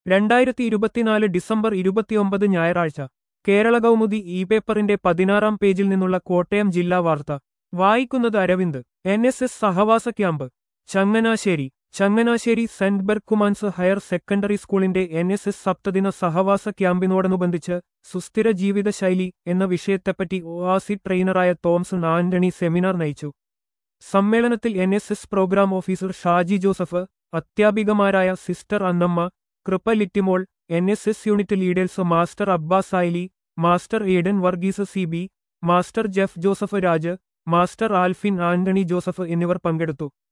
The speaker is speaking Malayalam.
രണ്ടായിരത്തി ഇരുപത്തിനാല് ഡിസംബർ ഇരുപത്തിയൊമ്പത് ഞായറാഴ്ച കേരള കൗമുദി ഇ പേപ്പറിന്റെ പതിനാറാം പേജിൽ നിന്നുള്ള കോട്ടയം ജില്ലാ വാർത്ത വായിക്കുന്നത് അരവിന്ദ് എൻ എസ് എസ് സഹവാസ camp Changanassery Changanassery Saint Berchmans higher secondary സ്കൂളിന്റെ എൻ എസ് എസ് സപ്തദിന സഹവാസ ക്യാമ്പിനോടനുബന്ധിച്ച് സുസ്ഥിര ജീവിതശൈലി എന്ന വിഷയത്തെപ്പറ്റി ഒആസി ട്രെയിനറായ തോംസൺ ആന്റണി സെമിനാർ നയിച്ചു സമ്മേളനത്തിൽ N S S programme officer Shaji Joseph അധ്യാപികമാരായ sister Annamma Kripa Littymol N S S unit leaders master Abbas Ayili master Aiden Varghese C B master Jeff Joseph Raj master Alphin Antony Joseph എന്നിവർ പങ്കെടുത്തു